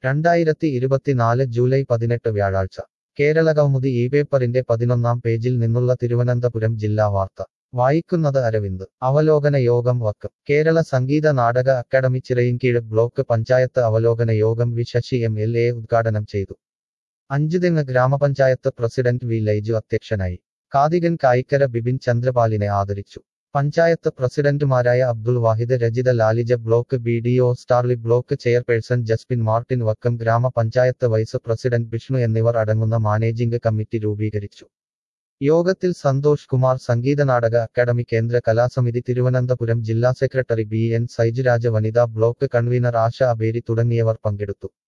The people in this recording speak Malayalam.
രണ്ടായിരത്തി ഇരുപത്തിനാല് ജൂലൈ പതിനെട്ട് വ്യാഴാഴ്ച കേരള കൗമുദി ഈ പേപ്പറിന്റെ പതിനൊന്നാം പേജിൽ നിന്നുള്ള തിരുവനന്തപുരം ജില്ലാ വാർത്ത വായിക്കുന്നത് അരവിന്ദ് അവലോകന യോഗം വക്കം കേരള സംഗീത നാടക അക്കാദമി ചിറയിൻകീഴ് ബ്ലോക്ക് പഞ്ചായത്ത് അവലോകന യോഗം V Sasi M L A ഉദ്ഘാടനം ചെയ്തു അഞ്ചുതെങ്ങ് ഗ്രാമപഞ്ചായത്ത് പ്രസിഡന്റ് വി ലൈജു അധ്യക്ഷനായി കാതികൻ കായിക്കര ബിപിൻ ചന്ദ്രപാലിനെ ആദരിച്ചു പഞ്ചായത്ത് പ്രസിഡന്റുമാരായ Abdul Vahid Rajitha Lalija block B D O Starly block chairperson Jaspin Martin Vakkom ഗ്രാമപഞ്ചായത്ത് വൈസ് പ്രസിഡന്റ് വിഷ്ണു എന്നിവർ അടങ്ങുന്ന മാനേജിംഗ് കമ്മിറ്റി രൂപീകരിച്ചു യോഗത്തിൽ സന്തോഷ് കുമാർ സംഗീത നാടക അക്കാദമി കേന്ദ്ര കലാസമിതി തിരുവനന്തപുരം ജില്ലാ സെക്രട്ടറി ബി എൻ സൈജുരാജ വനിതാ ബ്ലോക്ക് കൺവീനർ ആശ അബേരി തുടങ്ങിയവർ പങ്കെടുത്തു